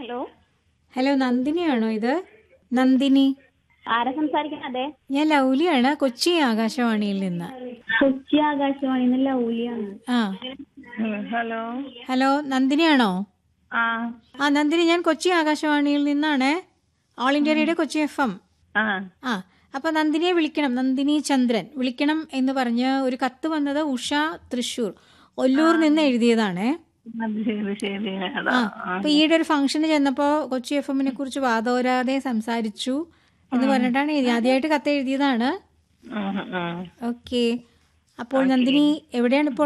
Hello hello നന്ദിനിയാണോ ഇത് നന്ദിനി ആരാ സംസാരിക്കുന്നത് അതെ ഞാൻ ലൗലിയാണ് കൊച്ചി ആകാശവാണിയിൽ നിന്ന് കൊച്ചി ആകാശവാണി ലൗലിയാണ് ആ ഹലോ ഹലോ നന്ദിനിയാണോ ആ ആ നന്ദിനി ഞാൻ കൊച്ചി ആകാശവാണിയിൽ നിന്നാണ് all India radio Kochi F M ആ ആ അപ്പൊ നന്ദിനിയെ വിളിക്കണം നന്ദിനി ചന്ദ്രൻ വിളിക്കണം എന്ന് പറഞ്ഞ് ഒരു കത്ത് വന്നത് ഉഷ തൃശൂർ ഒല്ലൂർ നിന്ന് എഴുതിയതാണേ അത് ശരി ശരി എടാ. ആ അപ്പൊ ഈയിടെ ഒരു ഫംഗ്ഷന് ചെന്നപ്പോ കൊച്ചി എഫ് എമ്മിനെ കുറിച്ച് വാദോരാതെ സംസാരിച്ചു എന്ന് പറഞ്ഞിട്ടാണ് എഴുതി ആദ്യമായിട്ട് കത്ത് എഴുതിയതാണ് ഉം, ഉം. ഓക്കെ അപ്പോൾ നന്ദിനി എവിടെയാണ് ഇപ്പോൾ